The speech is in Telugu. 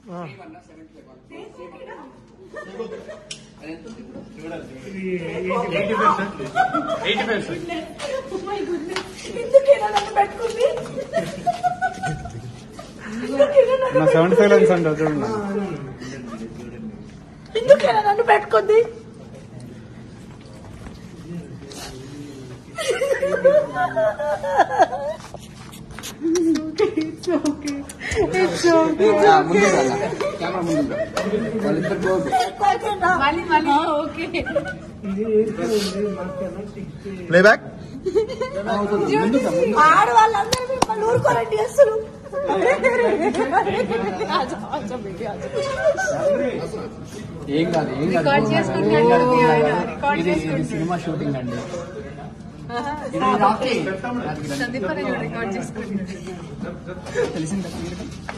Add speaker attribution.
Speaker 1: ఎందుకేనా నన్ను పెట్టుకుంది ఎందుకేనా నన్ను
Speaker 2: నా సెవెంటీ ఫైవ్ లెన్స్ అంటే చూడండి
Speaker 1: ఎందుకేనా నన్ను పెట్టుకుంది
Speaker 3: కెమెరా ముందు వాళ్ళిద్దరు క్లోజ్
Speaker 2: ప్లేబ్యాక్
Speaker 1: ఆడవాళ్ళందరూ మిమ్మల్ని ఊరుకోరండి అసలు
Speaker 3: ఏం కాదు ఏం కాదు
Speaker 4: రికార్డ్ చేసుకుంటాడు కదా మీ ఆయన. రికార్డ్
Speaker 3: ఇది ఇది
Speaker 4: చేసుకుంటాడు.
Speaker 3: సినిమా షూటింగ్ అండి ఇది రాత్రి
Speaker 4: సందీప్ అనే రికార్డ్ చేసుకుంటాడు
Speaker 3: తెలిసిందా